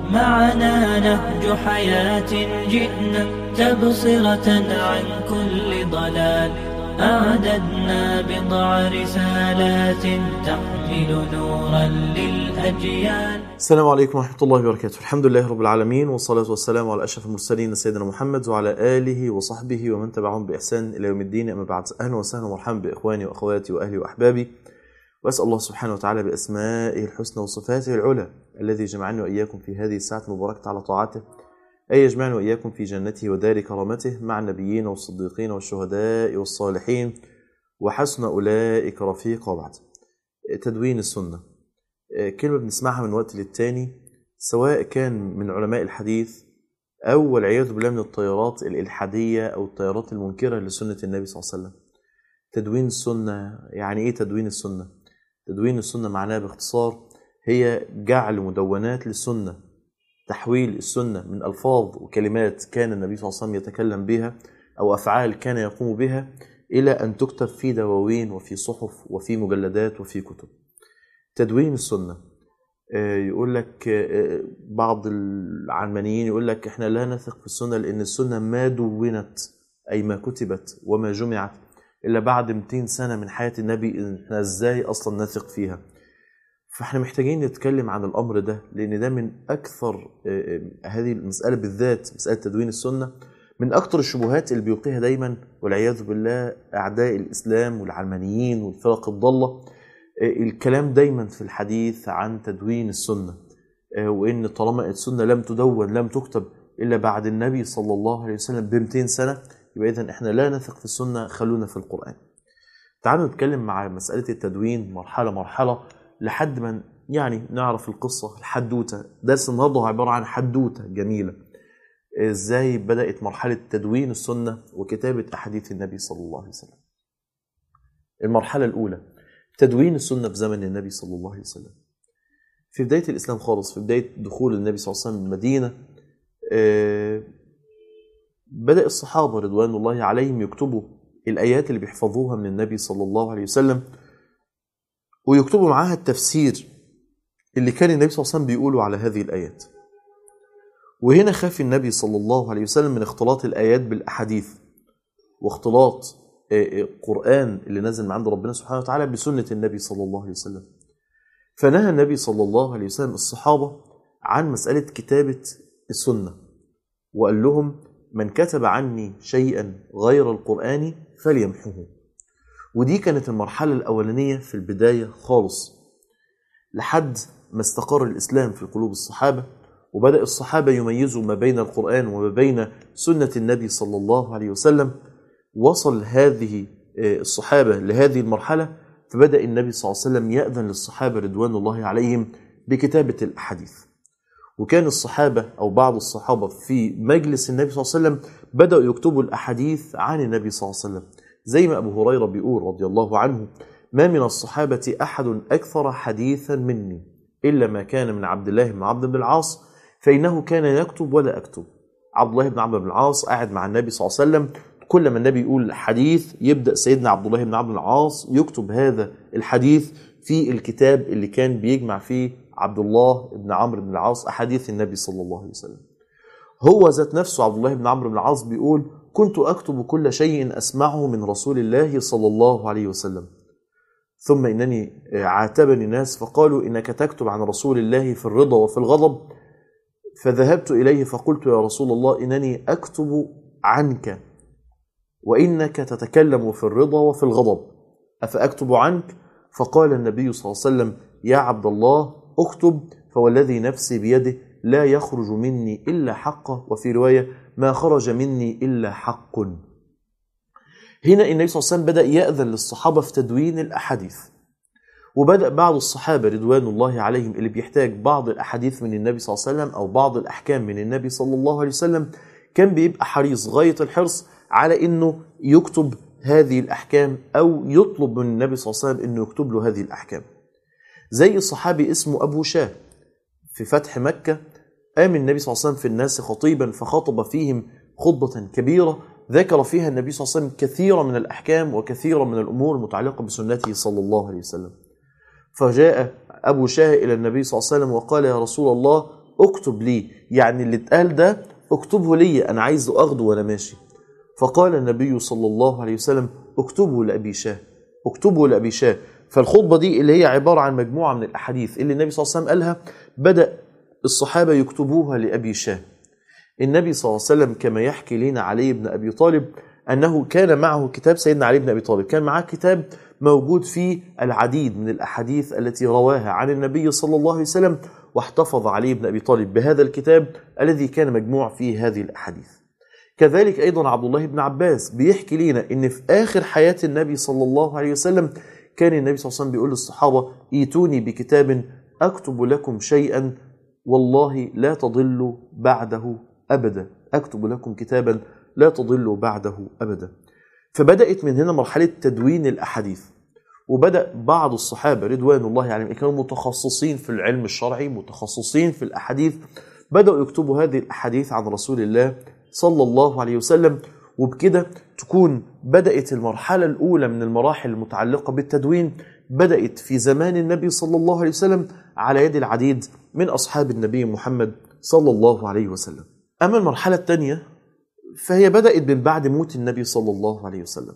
معنا نهج حياة جئنا تبصرة عن كل ضلال أعددنا بضع رسالات تحمل نورا للأجيال السلام عليكم ورحمة الله وبركاته الحمد لله رب العالمين والصلاة والسلام على أشرف المرسلين سيدنا محمد وعلى آله وصحبه ومن تبعهم بإحسان إلى يوم الدين أما بعد أهلا وسهلا ومرحبا بإخواني وأخواتي وأهلي وأحبابي وأسأل الله سبحانه وتعالى بأسمائه الحسنى وصفاته العلى الذي جمعني وإياكم في هذه الساعة المباركة على طاعته أن يجمعني وإياكم في جنته ودار كرامته مع النبيين والصديقين والشهداء والصالحين وحسن أولئك رفيقا وبعد تدوين السنة كلمة بنسمعها من وقت للتاني سواء كان من علماء الحديث أو والعياذ بالله من التيارات الإلحادية أو التيارات المنكرة لسنة النبي صلى الله عليه وسلم تدوين السنة يعني إيه تدوين السنة؟ تدوين السنة معناها باختصار هي جعل مدونات للسنة تحويل السنة من ألفاظ وكلمات كان النبي صلى الله عليه وسلم يتكلم بها أو أفعال كان يقوم بها إلى أن تكتب في دواوين وفي صحف وفي مجلدات وفي كتب تدوين السنة يقول لك بعض العلمانيين يقول لك احنا لا نثق في السنة لأن السنة ما دونت أي ما كتبت وما جمعت إلا بعد 200 سنة من حياة النبي احنا ازاي أصلا نثق فيها فاحنا محتاجين نتكلم عن الأمر ده لأن ده من أكثر هذه المسألة بالذات مسألة تدوين السنة من أكثر الشبهات اللي بيلقيها دايما والعياذ بالله أعداء الإسلام والعلمانيين والفرق الضالة الكلام دايما في الحديث عن تدوين السنة وإن طالما السنة لم تدون لم تكتب إلا بعد النبي صلى الله عليه وسلم ب 200 سنة يبقى إذا إحنا لا نثق في السنة خلونا في القرآن تعالوا نتكلم مع مسألة التدوين مرحلة مرحلة لحد ما يعني نعرف القصة الحدوتة درس النهاردة عبارة عن حدوتة جميلة ازاي بدأت مرحلة تدوين السنة وكتابة أحاديث النبي صلى الله عليه وسلم المرحلة الأولى تدوين السنة في زمن النبي صلى الله عليه وسلم في بداية الإسلام خالص في بداية دخول النبي صلى الله عليه وسلم المدينة بدأ الصحابة رضوان الله عليهم يكتبوا الآيات اللي بيحفظوها من النبي صلى الله عليه وسلم ويكتبوا معاها التفسير اللي كان النبي صلى الله عليه وسلم بيقوله على هذه الآيات وهنا خاف النبي صلى الله عليه وسلم من اختلاط الآيات بالأحاديث واختلاط القرآن اللي نزل من عند ربنا سبحانه وتعالى بسنة النبي صلى الله عليه وسلم فنهى النبي صلى الله عليه وسلم الصحابة عن مسألة كتابة السنة وقال لهم من كتب عني شيئا غير القرآن فليمحوه ودي كانت المرحلة الأولانية في البداية خالص لحد ما استقر الإسلام في قلوب الصحابة وبدأ الصحابة يميزوا ما بين القرآن وما بين سنة النبي صلى الله عليه وسلم وصل هذه الصحابة لهذه المرحلة فبدأ النبي صلى الله عليه وسلم يأذن للصحابة رضوان الله عليهم بكتابة الأحاديث وكان الصحابة أو بعض الصحابة في مجلس النبي صلى الله عليه وسلم بدأوا يكتبوا الأحاديث عن النبي صلى الله عليه وسلم زي ما أبو هريرة بيقول رضي الله عنه ما من الصحابة أحد أكثر حديثا مني إلا ما كان من عبد الله بن عبد بن العاص فإنه كان يكتب ولا أكتب عبد الله بن عبد بن العاص قاعد مع النبي صلى الله عليه وسلم كل ما النبي يقول حديث يبدأ سيدنا عبد الله بن عبد العاص يكتب هذا الحديث في الكتاب اللي كان بيجمع فيه عبد الله بن عمرو بن العاص أحاديث النبي صلى الله عليه وسلم هو ذات نفسه عبد الله بن عمرو بن العاص بيقول كنت أكتب كل شيء أسمعه من رسول الله صلى الله عليه وسلم ثم إنني عاتبني الناس فقالوا إنك تكتب عن رسول الله في الرضا وفي الغضب فذهبت إليه فقلت يا رسول الله إنني أكتب عنك وإنك تتكلم في الرضا وفي الغضب أفأكتب عنك فقال النبي صلى الله عليه وسلم يا عبد الله اكتب فوالذي نفسي بيده لا يخرج مني إلا حقه وفي رواية ما خرج مني إلا حق هنا النبي صلى الله عليه وسلم بدأ يأذن للصحابة في تدوين الأحاديث وبدأ بعض الصحابة رضوان الله عليهم اللي بيحتاج بعض الأحاديث من النبي صلى الله عليه وسلم أو بعض الأحكام من النبي صلى الله عليه وسلم كان بيبقى حريص غاية الحرص على أنه يكتب هذه الأحكام أو يطلب من النبي صلى الله عليه وسلم أنه يكتب له هذه الأحكام زي صحابي اسمه أبو شاه في فتح مكة قام النبي صلى الله عليه وسلم في الناس خطيبا فخطب فيهم خطبة كبيرة ذكر فيها النبي صلى الله عليه وسلم كثيرا من الأحكام وكثيرا من الأمور المتعلقة بسنته صلى الله عليه وسلم فجاء أبو شاه إلى النبي صلى الله عليه وسلم وقال يا رسول الله اكتب لي يعني اللي اتقال ده اكتبه لي انا عايزه اخده وانا ماشي فقال النبي صلى الله عليه وسلم اكتبه لابي شاه اكتبه لابي شاه فالخطبه دي اللي هي عباره عن مجموعه من الاحاديث اللي النبي صلى الله عليه وسلم قالها بدا الصحابه يكتبوها لابي شاه النبي صلى الله عليه وسلم كما يحكي لنا علي بن ابي طالب انه كان معه كتاب سيدنا علي بن ابي طالب كان معاه كتاب موجود فيه العديد من الاحاديث التي رواها عن النبي صلى الله عليه وسلم واحتفظ علي بن ابي طالب بهذا الكتاب الذي كان مجموع فيه هذه الاحاديث كذلك ايضا عبد الله بن عباس بيحكي لنا ان في اخر حياه النبي صلى الله عليه وسلم كان النبي صلى الله عليه وسلم بيقول للصحابه ايتوني بكتاب اكتب لكم شيئا والله لا تضلوا بعده ابدا اكتب لكم كتابا لا تضلوا بعده ابدا فبدات من هنا مرحله تدوين الاحاديث وبدا بعض الصحابه رضوان الله عليهم كانوا متخصصين في العلم الشرعي متخصصين في الاحاديث بداوا يكتبوا هذه الاحاديث عن رسول الله صلى الله عليه وسلم وبكده تكون بدات المرحله الاولى من المراحل المتعلقه بالتدوين بدات في زمان النبي صلى الله عليه وسلم على يد العديد من اصحاب النبي محمد صلى الله عليه وسلم اما المرحله الثانيه فهي بدات من بعد موت النبي صلى الله عليه وسلم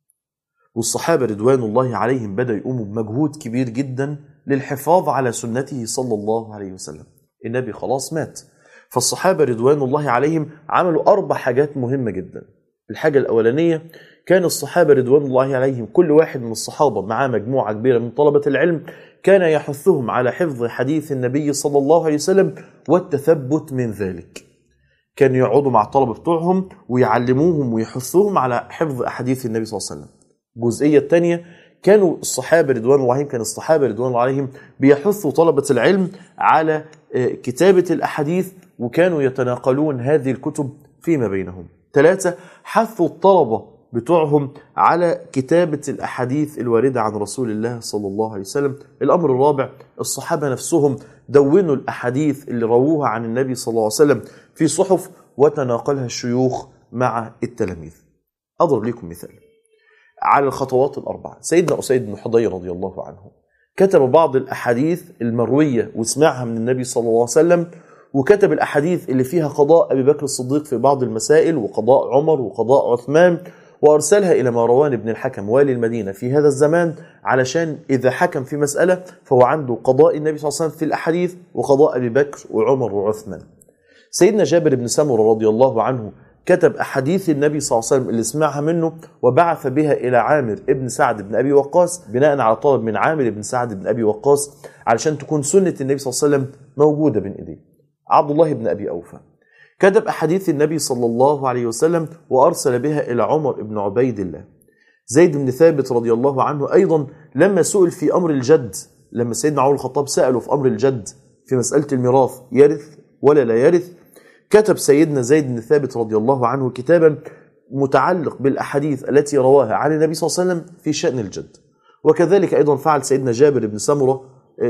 والصحابة رضوان الله عليهم بدأوا يقوموا بمجهود كبير جدا للحفاظ على سنته صلى الله عليه وسلم النبي خلاص مات فالصحابة رضوان الله عليهم عملوا أربع حاجات مهمة جدا الحاجة الأولانية كان الصحابة رضوان الله عليهم كل واحد من الصحابة معاه مجموعة كبيرة من طلبة العلم كان يحثهم على حفظ حديث النبي صلى الله عليه وسلم والتثبت من ذلك كانوا يقعدوا مع الطلبة بتوعهم ويعلموهم ويحثوهم على حفظ أحاديث النبي صلى الله عليه وسلم الجزئية الثانية كانوا الصحابة رضوان الله عليهم كان الصحابة رضوان الله عليهم بيحثوا طلبة العلم على كتابة الأحاديث وكانوا يتناقلون هذه الكتب فيما بينهم ثلاثة حثوا الطلبة بتوعهم على كتابة الأحاديث الواردة عن رسول الله صلى الله عليه وسلم الأمر الرابع الصحابة نفسهم دونوا الأحاديث اللي رووها عن النبي صلى الله عليه وسلم في صحف وتناقلها الشيوخ مع التلاميذ أضرب لكم مثال على الخطوات الأربعة سيدنا أسيد بن حضير رضي الله عنه كتب بعض الأحاديث المروية وسمعها من النبي صلى الله عليه وسلم وكتب الأحاديث اللي فيها قضاء أبي بكر الصديق في بعض المسائل وقضاء عمر وقضاء عثمان وأرسلها إلى مروان بن الحكم والي المدينة في هذا الزمان علشان إذا حكم في مسألة فهو عنده قضاء النبي صلى الله عليه وسلم في الأحاديث وقضاء أبي بكر وعمر وعثمان سيدنا جابر بن سمرة رضي الله عنه كتب أحاديث النبي صلى الله عليه وسلم اللي سمعها منه وبعث بها إلى عامر ابن سعد بن أبي وقاص بناء على طلب من عامر بن سعد بن أبي وقاص علشان تكون سنة النبي صلى الله عليه وسلم موجودة بين إيديه عبد الله بن أبي أوفى كتب أحاديث النبي صلى الله عليه وسلم وأرسل بها إلى عمر بن عبيد الله زيد بن ثابت رضي الله عنه أيضا لما سئل في أمر الجد لما سيدنا عمر الخطاب سأله في أمر الجد في مسألة الميراث يرث ولا لا يرث كتب سيدنا زيد بن ثابت رضي الله عنه كتابا متعلق بالأحاديث التي رواها عن النبي صلى الله عليه وسلم في شأن الجد وكذلك أيضا فعل سيدنا جابر بن سمرة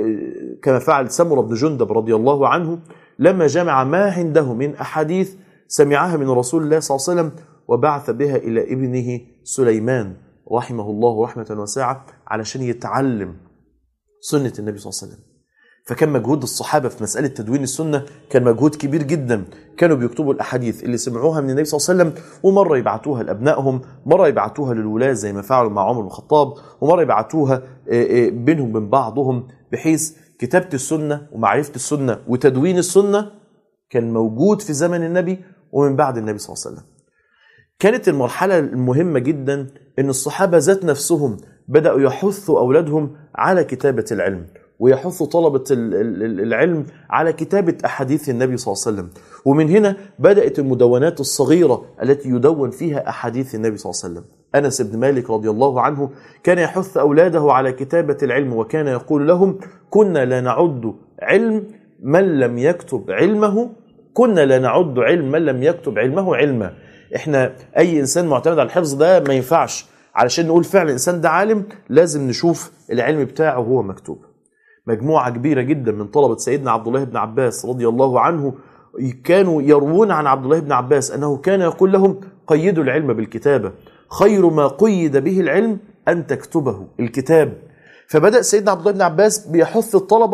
كما فعل سمرة بن جندب رضي الله عنه لما جمع ما عنده من أحاديث سمعها من رسول الله صلى الله عليه وسلم وبعث بها إلى ابنه سليمان رحمه الله رحمة واسعة علشان يتعلم سنة النبي صلى الله عليه وسلم فكان مجهود الصحابة في مسألة تدوين السنة كان مجهود كبير جدا كانوا بيكتبوا الأحاديث اللي سمعوها من النبي صلى الله عليه وسلم ومرة يبعتوها لأبنائهم مرة يبعتوها للولاة زي ما فعلوا مع عمر بن الخطاب ومرة يبعتوها بينهم وبين بعضهم بحيث كتابة السنة ومعرفة السنة وتدوين السنة كان موجود في زمن النبي ومن بعد النبي صلى الله عليه وسلم كانت المرحلة المهمة جدا أن الصحابة ذات نفسهم بدأوا يحثوا أولادهم على كتابة العلم ويحث طلبة العلم على كتابة أحاديث النبي صلى الله عليه وسلم ومن هنا بدأت المدونات الصغيرة التي يدون فيها أحاديث النبي صلى الله عليه وسلم أنس بن مالك رضي الله عنه كان يحث أولاده على كتابة العلم وكان يقول لهم كنا لا نعد علم من لم يكتب علمه كنا لا نعد علم من لم يكتب علمه علما احنا أي إنسان معتمد على الحفظ ده ما ينفعش علشان نقول فعلا الإنسان ده عالم لازم نشوف العلم بتاعه هو مكتوب مجموعة كبيرة جدا من طلبة سيدنا عبد الله بن عباس رضي الله عنه كانوا يروون عن عبد الله بن عباس أنه كان يقول لهم قيدوا العلم بالكتابة خير ما قيد به العلم أن تكتبه الكتاب فبدأ سيدنا عبد الله بن عباس بيحث الطلبة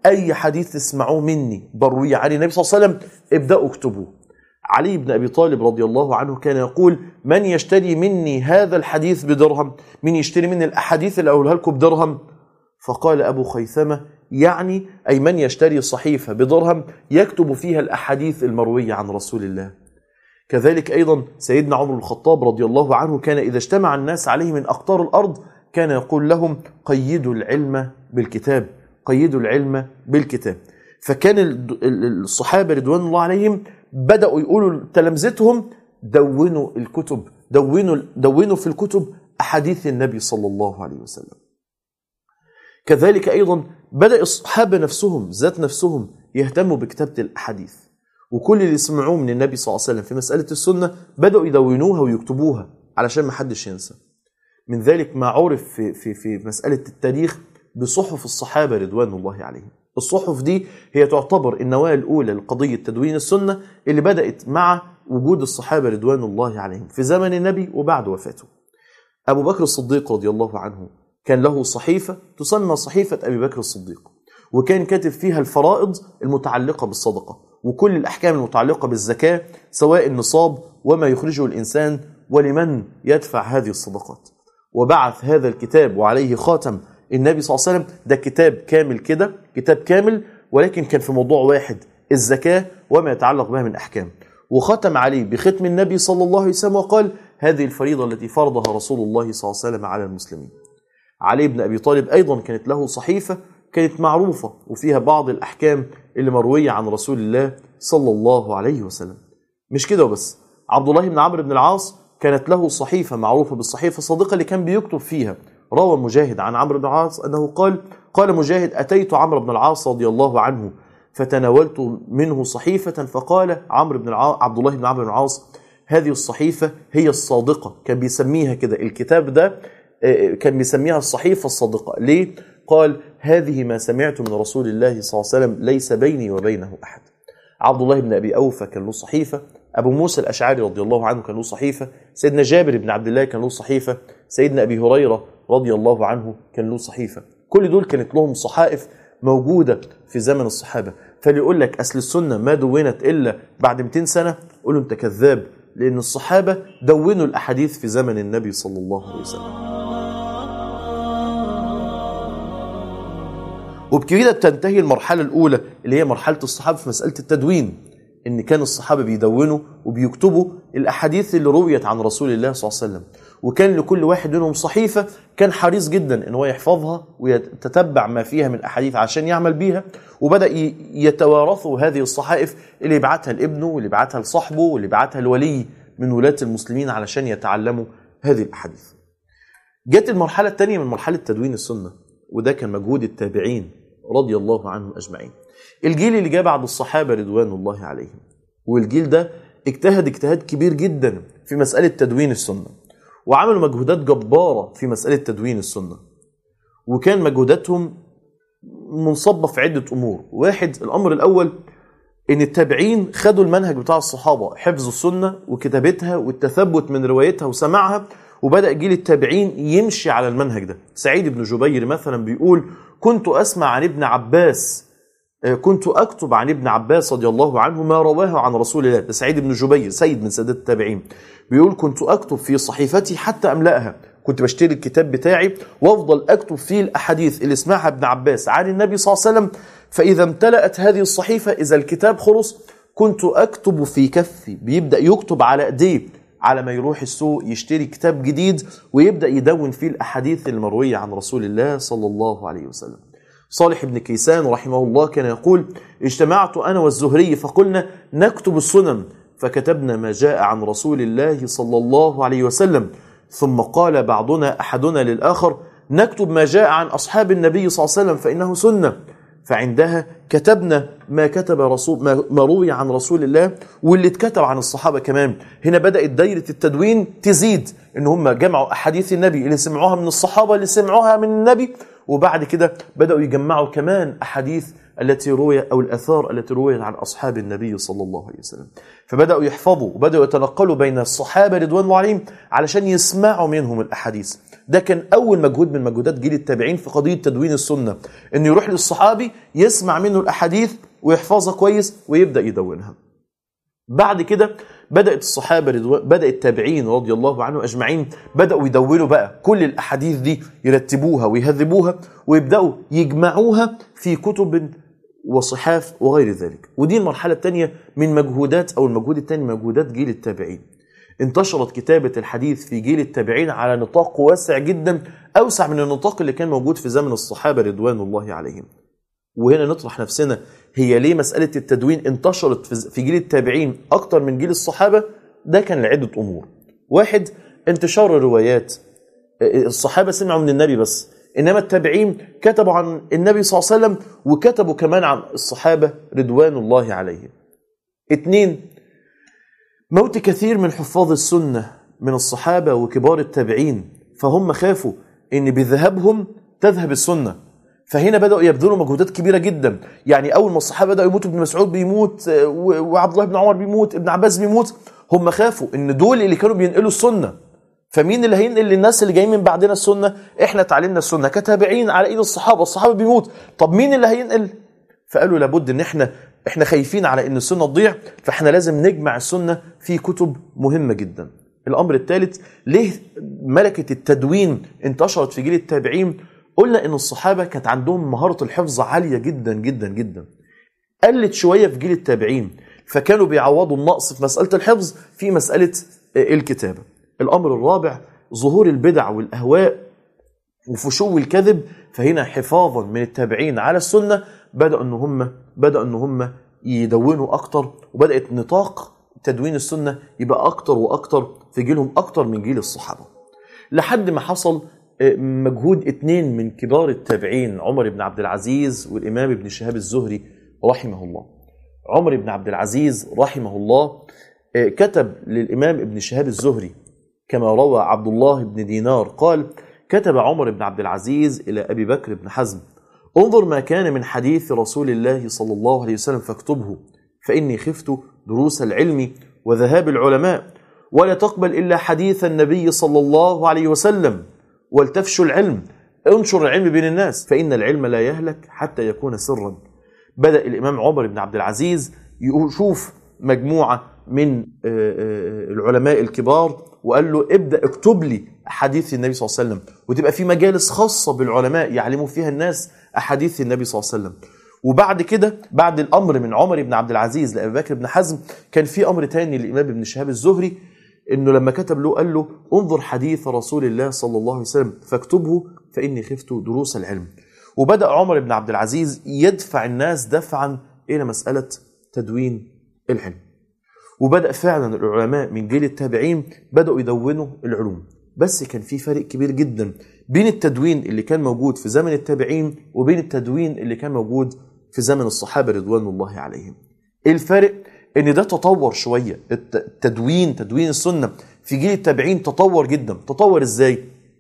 اي حديث تسمعوه مني برويه عن النبي صلى الله عليه وسلم ابداوا اكتبوه علي بن ابي طالب رضي الله عنه كان يقول من يشتري مني هذا الحديث بدرهم من يشتري مني الاحاديث اللي اقولها لكم بدرهم فقال ابو خيثمه يعني اي من يشتري صحيفه بدرهم يكتب فيها الاحاديث المرويه عن رسول الله كذلك ايضا سيدنا عمر بن الخطاب رضي الله عنه كان اذا اجتمع الناس عليه من اقطار الارض كان يقول لهم قيدوا العلم بالكتاب قيدوا العلم بالكتاب فكان ال- ال- الصحابه رضوان الله عليهم بداوا يقولوا لتلامذتهم دونوا الكتب دونوا دونوا في الكتب احاديث النبي صلى الله عليه وسلم كذلك ايضا بدا الصحابه نفسهم ذات نفسهم يهتموا بكتابه الاحاديث وكل اللي سمعوه من النبي صلى الله عليه وسلم في مساله السنه بداوا يدونوها ويكتبوها علشان ما حدش ينسى من ذلك ما عرف في في في مساله التاريخ بصحف الصحابه رضوان الله عليهم الصحف دي هي تعتبر النواه الاولى لقضيه تدوين السنه اللي بدات مع وجود الصحابه رضوان الله عليهم في زمن النبي وبعد وفاته أبو بكر الصديق رضي الله عنه كان له صحيفة تسمى صحيفة أبي بكر الصديق وكان كاتب فيها الفرائض المتعلقة بالصدقة وكل الأحكام المتعلقة بالزكاة سواء النصاب وما يخرجه الإنسان ولمن يدفع هذه الصدقات وبعث هذا الكتاب وعليه خاتم النبي صلى الله عليه وسلم ده كتاب كامل كده كتاب كامل ولكن كان في موضوع واحد الزكاة وما يتعلق بها من أحكام وختم عليه بختم النبي صلى الله عليه وسلم وقال هذه الفريضة التي فرضها رسول الله صلى الله عليه وسلم على المسلمين علي بن أبي طالب أيضا كانت له صحيفة كانت معروفة وفيها بعض الأحكام اللي مروية عن رسول الله صلى الله عليه وسلم مش كده وبس عبد الله بن عمرو بن العاص كانت له صحيفة معروفة بالصحيفة الصادقة اللي كان بيكتب فيها روى مجاهد عن عمرو بن العاص أنه قال قال مجاهد أتيت عمرو بن العاص رضي الله عنه فتناولت منه صحيفة فقال عمرو بن العاص عبد الله بن عمرو بن العاص هذه الصحيفة هي الصادقة كان بيسميها كده الكتاب ده آه، كان بيسميها الصحيفة الصادقة ليه؟ قال هذه ما سمعت من رسول الله صلى الله عليه وسلم ليس بيني وبينه أحد عبد الله بن أبي أوفى كان له صحيفة أبو موسى الأشعري رضي الله عنه كان له صحيفة سيدنا جابر بن عبد الله كان له صحيفة سيدنا أبي هريرة رضي الله عنه كان له صحيفة كل دول كانت لهم صحائف موجودة في زمن الصحابة فاللي يقول لك أصل السنة ما دونت إلا بعد 200 سنة قول له أنت كذاب لأن الصحابة دونوا الأحاديث في زمن النبي صلى الله عليه وسلم وبكده بتنتهي المرحلة الأولى اللي هي مرحلة الصحابة في مسألة التدوين إن كان الصحابة بيدونوا وبيكتبوا الأحاديث اللي رويت عن رسول الله صلى الله عليه وسلم وكان لكل واحد منهم صحيفة كان حريص جدا إن هو يحفظها ويتتبع ما فيها من أحاديث عشان يعمل بيها وبدأ ي- يتوارثوا هذه الصحائف اللي يبعتها لابنه واللي يبعتها لصاحبه واللي يبعتها لولي من ولاة المسلمين علشان يتعلموا هذه الأحاديث جت المرحلة الثانية من مرحلة تدوين السنة وده كان مجهود التابعين رضي الله عنهم أجمعين الجيل اللي جاء بعد الصحابة رضوان الله عليهم والجيل ده اجتهد اجتهاد كبير جدا في مسألة تدوين السنة وعملوا مجهودات جبارة في مسألة تدوين السنة وكان مجهوداتهم منصبة في عدة أمور واحد الأمر الأول ان التابعين خدوا المنهج بتاع الصحابه حفظ السنه وكتابتها والتثبت من روايتها وسماعها وبدا جيل التابعين يمشي على المنهج ده سعيد بن جبير مثلا بيقول كنت اسمع عن ابن عباس آه، كنت اكتب عن ابن عباس رضي الله عنه ما رواه عن رسول الله ده سعيد بن جبير سيد من سادات التابعين بيقول كنت اكتب في صحيفتي حتى املاها كنت بشتري الكتاب بتاعي وافضل اكتب فيه الاحاديث اللي سمعها ابن عباس عن النبي صلى الله عليه وسلم فاذا امتلأت هذه الصحيفه اذا الكتاب خلص كنت اكتب في كفي بيبدا يكتب على ايديه على ما يروح السوق يشتري كتاب جديد ويبدا يدون فيه الاحاديث المرويه عن رسول الله صلى الله عليه وسلم صالح بن كيسان رحمه الله كان يقول اجتمعت انا والزهري فقلنا نكتب السنن فكتبنا ما جاء عن رسول الله صلى الله عليه وسلم ثم قال بعضنا احدنا للاخر نكتب ما جاء عن اصحاب النبي صلى الله عليه وسلم فانه سنه فعندها كتبنا ما كتب رسول ما ما روي عن رسول الله واللي اتكتب عن الصحابه كمان هنا بدات دايره التدوين تزيد ان هم جمعوا احاديث النبي اللي سمعوها من الصحابه اللي سمعوها من النبي وبعد كده بداوا يجمعوا كمان احاديث التي روي أو الأثار التي رويت عن أصحاب النبي صلى الله عليه وسلم فبدأوا يحفظوا وبدأوا يتنقلوا بين الصحابة رضوان الله عليهم علشان يسمعوا منهم الأحاديث ده كان أول مجهود من مجهودات جيل التابعين في قضية تدوين السنة إنه يروح للصحابي يسمع منه الأحاديث ويحفظها كويس ويبدأ يدونها بعد كده بدأت الصحابة رضوان بدأ التابعين رضي الله عنهم أجمعين بدأوا يدونوا بقى كل الأحاديث دي يرتبوها ويهذبوها ويبدأوا يجمعوها في كتب وصحاف وغير ذلك ودي المرحلة الثانية من مجهودات أو المجهود الثاني من مجهودات جيل التابعين انتشرت كتابة الحديث في جيل التابعين على نطاق واسع جدا أوسع من النطاق اللي كان موجود في زمن الصحابة رضوان الله عليهم وهنا نطرح نفسنا هي ليه مسألة التدوين انتشرت في جيل التابعين أكتر من جيل الصحابة ده كان لعدة أمور واحد انتشار الروايات الصحابة سمعوا من النبي بس إنما التابعين كتبوا عن النبي صلى الله عليه وسلم وكتبوا كمان عن الصحابة رضوان الله عليهم اثنين موت كثير من حفاظ السنة من الصحابة وكبار التابعين فهم خافوا إن بذهابهم تذهب السنة فهنا بدأوا يبذلوا مجهودات كبيرة جدا يعني أول ما الصحابة بدأوا يموتوا ابن مسعود بيموت وعبد الله بن عمر بيموت ابن عباس بيموت هم خافوا إن دول اللي كانوا بينقلوا السنة فمين اللي هينقل للناس اللي جايين من بعدنا السنة احنا اتعلمنا السنة كتابعين على ايد الصحابة الصحابة بيموت طب مين اللي هينقل فقالوا لابد ان احنا احنا خايفين على ان السنة تضيع فاحنا لازم نجمع السنة في كتب مهمة جدا الامر الثالث ليه ملكة التدوين انتشرت في جيل التابعين قلنا ان الصحابة كانت عندهم مهارة الحفظ عالية جدا جدا جدا قلت شوية في جيل التابعين فكانوا بيعوضوا النقص في مسألة الحفظ في مسألة الكتابة الأمر الرابع ظهور البدع والأهواء وفشو الكذب فهنا حفاظا من التابعين على السنة بدأوا أن هم بدأوا أن هم يدونوا أكتر وبدأت نطاق تدوين السنة يبقى أكتر وأكتر في جيلهم أكتر من جيل الصحابة لحد ما حصل مجهود اتنين من كبار التابعين عمر بن عبد العزيز والإمام ابن شهاب الزهري رحمه الله عمر بن عبد العزيز رحمه الله كتب للإمام ابن شهاب الزهري كما روى عبد الله بن دينار قال كتب عمر بن عبد العزيز إلى أبي بكر بن حزم انظر ما كان من حديث رسول الله صلى الله عليه وسلم فاكتبه فإني خفت دروس العلم وذهاب العلماء ولا تقبل إلا حديث النبي صلى الله عليه وسلم ولتفشوا العلم انشر العلم بين الناس فإن العلم لا يهلك حتى يكون سرا بدأ الإمام عمر بن عبد العزيز يشوف مجموعة من العلماء الكبار وقال له ابدأ اكتب لي أحاديث النبي صلى الله عليه وسلم وتبقى في مجالس خاصة بالعلماء يعلموا فيها الناس أحاديث النبي صلى الله عليه وسلم وبعد كده بعد الأمر من عمر بن عبد العزيز لأبي بكر بن حزم كان في أمر تاني للإمام ابن شهاب الزهري انه لما كتب له قال له انظر حديث رسول الله صلى الله عليه وسلم فاكتبه فاني خفت دروس العلم وبدا عمر بن عبد العزيز يدفع الناس دفعا الى مساله تدوين العلم وبدا فعلا العلماء من جيل التابعين بداوا يدونوا العلوم بس كان في فرق كبير جدا بين التدوين اللي كان موجود في زمن التابعين وبين التدوين اللي كان موجود في زمن الصحابه رضوان الله عليهم ايه الفرق ان ده تطور شويه التدوين تدوين السنه في جيل التابعين تطور جدا تطور ازاي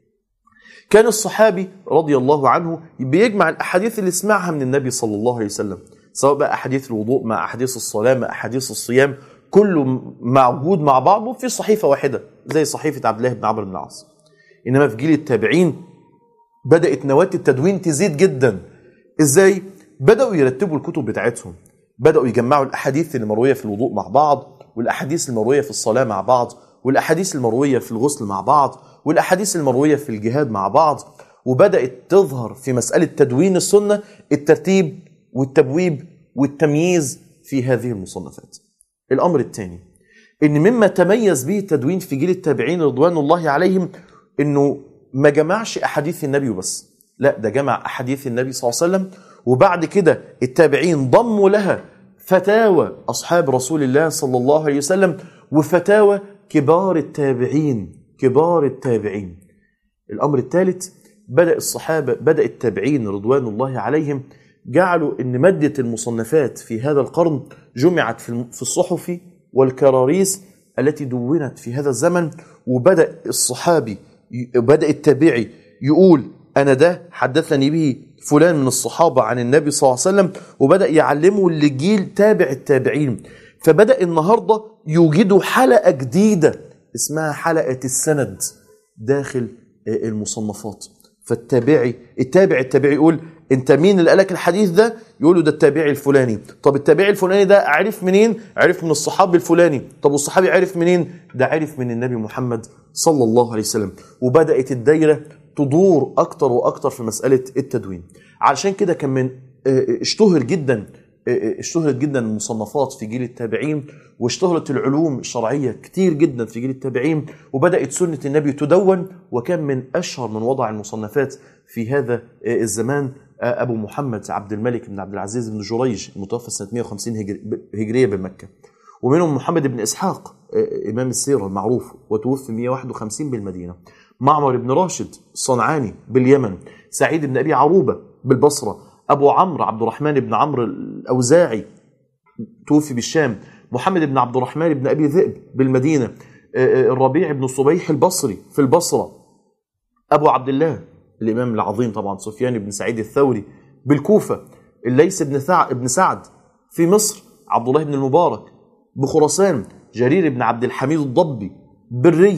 كان الصحابي رضي الله عنه بيجمع الاحاديث اللي سمعها من النبي صلى الله عليه وسلم سواء بقى احاديث الوضوء مع احاديث الصلاه مع احاديث الصيام كله موجود مع بعضه في صحيفه واحده زي صحيفه عبد الله بن عمرو بن العاص انما في جيل التابعين بدات نواه التدوين تزيد جدا ازاي بداوا يرتبوا الكتب بتاعتهم بدأوا يجمعوا الأحاديث المروية في الوضوء مع بعض والأحاديث المروية في الصلاة مع بعض والأحاديث المروية في الغسل مع بعض والأحاديث المروية في الجهاد مع بعض وبدأت تظهر في مسألة تدوين السنة الترتيب والتبويب والتمييز في هذه المصنفات الأمر الثاني إن مما تميز به التدوين في جيل التابعين رضوان الله عليهم إنه ما جمعش أحاديث النبي بس لا ده جمع أحاديث النبي صلى الله عليه وسلم وبعد كده التابعين ضموا لها فتاوى أصحاب رسول الله صلى الله عليه وسلم وفتاوى كبار التابعين كبار التابعين الأمر الثالث بدأ الصحابة بدأ التابعين رضوان الله عليهم جعلوا أن مادة المصنفات في هذا القرن جمعت في الصحف والكراريس التي دونت في هذا الزمن وبدأ الصحابي بدأ التابعي يقول أنا ده حدثني به فلان من الصحابة عن النبي صلى الله عليه وسلم وبدأ يعلمه لجيل تابع التابعين فبدأ النهاردة يوجدوا حلقة جديدة اسمها حلقة السند داخل المصنفات فالتابعي التابع التابعي يقول انت مين اللي قالك الحديث ده يقول له ده التابعي الفلاني طب التابعي الفلاني ده عرف منين عرف من الصحابي الفلاني طب والصحابي عرف منين ده عرف من النبي محمد صلى الله عليه وسلم وبدأت الدايرة تدور أكتر وأكتر في مسألة التدوين علشان كده كان من اشتهر جدا اشتهرت جدا المصنفات في جيل التابعين واشتهرت العلوم الشرعية كتير جدا في جيل التابعين وبدأت سنة النبي تدون وكان من أشهر من وضع المصنفات في هذا الزمان أبو محمد عبد الملك بن عبد العزيز بن جريج المتوفى سنة 150 هجرية بمكة ومنهم محمد بن إسحاق إمام السيرة المعروف وتوفي 151 بالمدينة معمر بن راشد الصنعاني باليمن سعيد بن أبي عروبة بالبصرة أبو عمرو عبد الرحمن بن عمرو الأوزاعي توفي بالشام محمد بن عبد الرحمن بن أبي ذئب بالمدينة الربيع بن صبيح البصري في البصرة أبو عبد الله الإمام العظيم طبعا سفيان بن سعيد الثوري بالكوفة الليث بن بن سعد في مصر عبد الله بن المبارك بخراسان جرير بن عبد الحميد الضبي بالري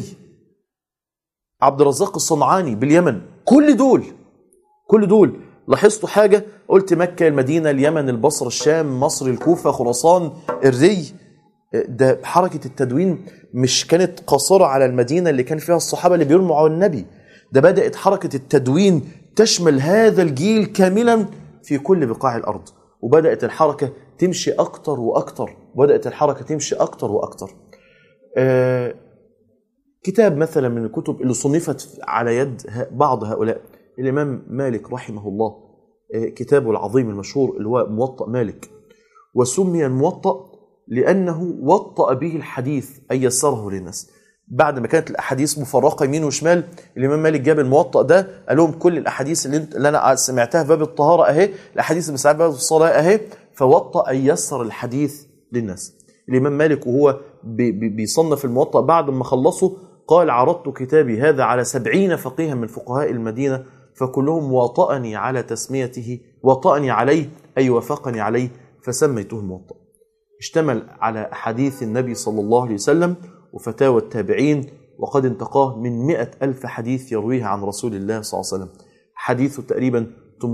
عبد الرزاق الصنعاني باليمن كل دول كل دول لاحظتوا حاجة قلت مكة المدينة اليمن البصرة الشام مصر الكوفة خراسان الري ده حركة التدوين مش كانت قاصرة على المدينة اللي كان فيها الصحابة اللي بيرموا على النبي ده بدأت حركة التدوين تشمل هذا الجيل كاملا في كل بقاع الأرض وبدأت الحركة تمشي أكتر وأكتر وبدأت الحركة تمشي أكتر وأكتر آه كتاب مثلا من الكتب اللي صنفت على يد بعض هؤلاء الإمام مالك رحمه الله كتابه العظيم المشهور اللي هو موطأ مالك وسمي الموطأ لأنه وطأ به الحديث أي يسره للناس بعد ما كانت الأحاديث مفرقة يمين وشمال الإمام مالك جاب الموطأ ده قال لهم كل الأحاديث اللي, انت اللي أنا سمعتها في باب الطهارة أهي الأحاديث اللي سمعتها في باب الصلاة أهي فوطأ أي يسر الحديث للناس الإمام مالك وهو بيصنف الموطأ بعد ما خلصه قال عرضت كتابي هذا على سبعين فقيها من فقهاء المدينة فكلهم واطأني على تسميته واطأني عليه أي وافقني عليه فسميته الموطأ اشتمل على أحاديث النبي صلى الله عليه وسلم وفتاوى التابعين وقد انتقاه من مئة ألف حديث يرويها عن رسول الله صلى الله عليه وسلم حديثه تقريبا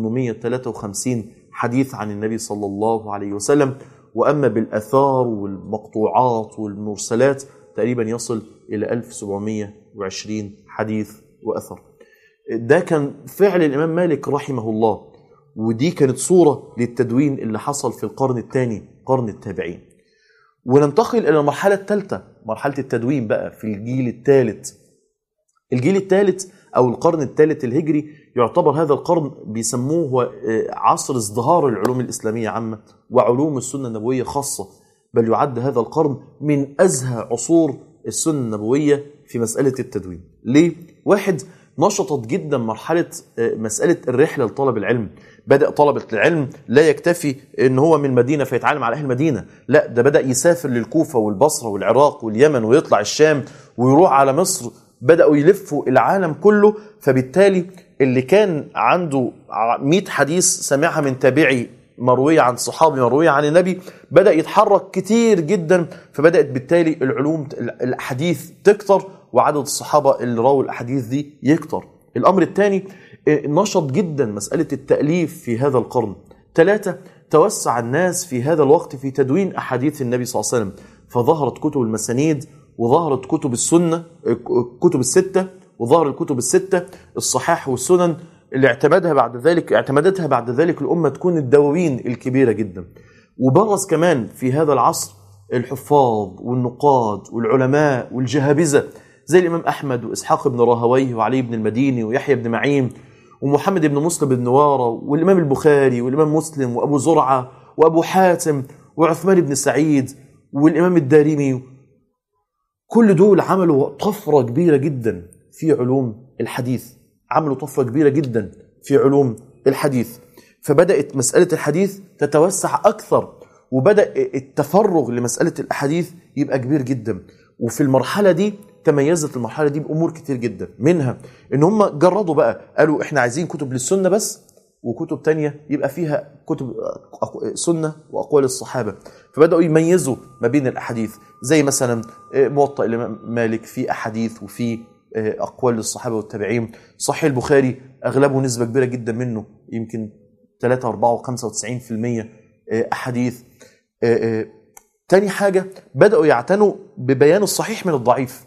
853 حديث عن النبي صلى الله عليه وسلم وأما بالأثار والمقطوعات والمرسلات تقريبا يصل إلى 1720 حديث وأثر ده كان فعل الإمام مالك رحمه الله ودي كانت صورة للتدوين اللي حصل في القرن الثاني قرن التابعين وننتقل إلى المرحلة الثالثة مرحلة التدوين بقى في الجيل الثالث الجيل الثالث أو القرن الثالث الهجري يعتبر هذا القرن بيسموه عصر ازدهار العلوم الإسلامية عامة وعلوم السنة النبوية خاصة بل يعد هذا القرن من أزهى عصور السنة النبوية في مسألة التدوين ليه؟ واحد نشطت جدا مرحلة مسألة الرحلة لطلب العلم بدأ طلبة العلم لا يكتفي ان هو من المدينة فيتعلم على أهل المدينة لا ده بدأ يسافر للكوفة والبصرة والعراق واليمن ويطلع الشام ويروح على مصر بدأوا يلفوا العالم كله فبالتالي اللي كان عنده 100 حديث سمعها من تابعي مروية عن صحابي مروية عن النبي بدأ يتحرك كتير جدا فبدأت بالتالي العلوم الحديث تكتر وعدد الصحابة اللي راوا الأحاديث دي يكتر الأمر الثاني نشط جدا مسألة التأليف في هذا القرن ثلاثة توسع الناس في هذا الوقت في تدوين أحاديث النبي صلى الله عليه وسلم فظهرت كتب المسانيد وظهرت كتب السنة كتب الستة وظهر الكتب الستة الصحاح والسنن اللي اعتمدها بعد ذلك اعتمدتها بعد ذلك الأمة تكون الدواوين الكبيرة جدا وبرز كمان في هذا العصر الحفاظ والنقاد والعلماء والجهابذة زي الإمام أحمد وإسحاق بن راهويه وعلي بن المديني ويحيى بن معين ومحمد بن مسلم بن نوارة والإمام البخاري والإمام مسلم وأبو زرعة وأبو حاتم وعثمان بن سعيد والإمام الدارمي كل دول عملوا طفرة كبيرة جدا في علوم الحديث عملوا طفرة كبيرة جدا في علوم الحديث فبدأت مسألة الحديث تتوسع أكثر وبدأ التفرغ لمسألة الأحاديث يبقى كبير جدا وفي المرحلة دي تميزت المرحلة دي بأمور كتير جدا منها إن هم جردوا بقى قالوا إحنا عايزين كتب للسنة بس وكتب تانية يبقى فيها كتب أق- سنة وأقوال الصحابة فبدأوا يميزوا ما بين الأحاديث زي مثلا آه، موطأ الإمام مالك في أحاديث وفي آه، أقوال الصحابة والتابعين صحيح البخاري أغلبه نسبة كبيرة جدا منه يمكن 3 4 و95% أحاديث آه، آه، تاني حاجة بدأوا يعتنوا ببيان الصحيح من الضعيف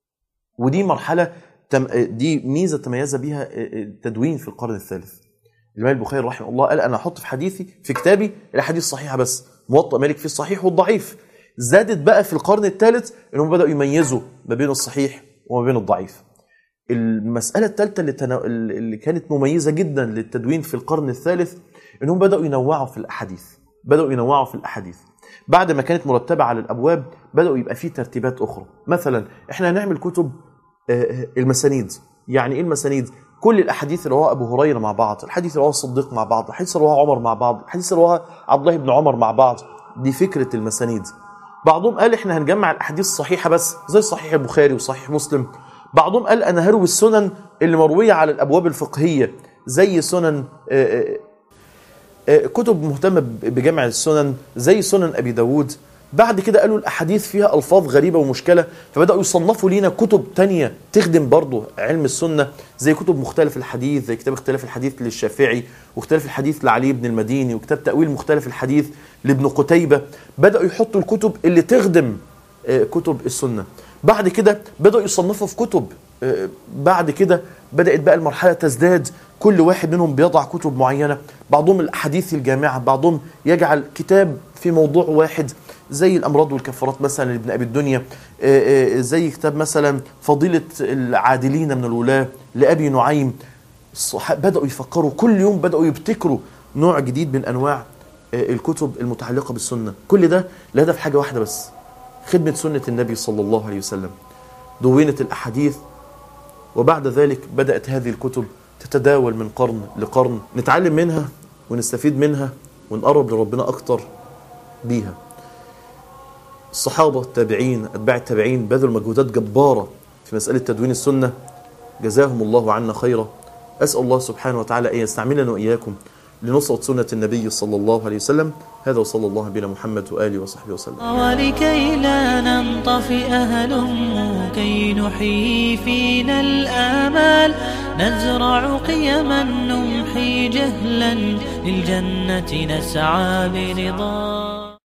ودي مرحلة تم دي ميزة تميز بها التدوين في القرن الثالث الإمام البخاري رحمه الله قال أنا أحط في حديثي في كتابي الأحاديث الصحيحة بس موطأ مالك في الصحيح والضعيف زادت بقى في القرن الثالث أنهم بدأوا يميزوا ما بين الصحيح وما بين الضعيف المسألة الثالثة اللي, تنا... اللي كانت مميزة جدا للتدوين في القرن الثالث أنهم بدأوا ينوعوا في الأحاديث بدأوا ينوعوا في الأحاديث بعد ما كانت مرتبة على الأبواب بدأوا يبقى فيه ترتيبات أخرى مثلا إحنا هنعمل كتب آه، المسانيد يعني إيه المسانيد؟ كل الأحاديث اللي رواها أبو هريرة مع بعض الحديث اللي رواه الصديق مع بعض الحديث اللي رواه عمر مع بعض الحديث اللي رواه عبد الله بن عمر مع بعض دي فكرة المسانيد بعضهم قال إحنا هنجمع الأحاديث الصحيحة بس زي صحيح البخاري وصحيح مسلم بعضهم قال أنا هروي السنن اللي مروية على الأبواب الفقهية زي سنن آه، آه، آه، كتب مهتمة بجمع السنن زي سنن أبي داود بعد كده قالوا الأحاديث فيها ألفاظ غريبة ومشكلة فبدأوا يصنفوا لينا كتب تانية تخدم برضه علم السنة زي كتب مختلف الحديث زي كتاب اختلاف الحديث للشافعي واختلاف الحديث لعلي بن المديني وكتاب تأويل مختلف الحديث لابن قتيبة بدأوا يحطوا الكتب اللي تخدم آه، كتب السنة بعد كده بدأوا يصنفوا في كتب آه، بعد كده بدأت بقى المرحلة تزداد كل واحد منهم بيضع كتب معينة بعضهم الأحاديث الجامعة بعضهم يجعل كتاب في موضوع واحد زي الأمراض والكفارات مثلا لابن أبي الدنيا آه، آه، زي كتاب مثلا فضيلة العادلين من الولاة لأبي نعيم الصح- بدأوا يفكروا كل يوم بدأوا يبتكروا نوع جديد من أنواع آه، الكتب المتعلقة بالسنة كل ده لهدف حاجة واحدة بس خدمة سنة النبي صلى الله عليه وسلم دونت الأحاديث وبعد ذلك بدأت هذه الكتب تتداول من قرن لقرن نتعلم منها ونستفيد منها ونقرب لربنا أكتر بيها الصحابة التابعين أتباع التابعين بذلوا مجهودات جبارة في مسألة تدوين السنة جزاهم الله عنا خيرا أسأل الله سبحانه وتعالى أن يستعملنا وإياكم لنصرة سنة النبي صلى الله عليه وسلم هذا وصلى الله بنا محمد وآله وصحبه وسلم ولكي لا ننطفئ هلم كي نحيي فينا الآمال نزرع قيما نمحي جهلا للجنة نسعى برضا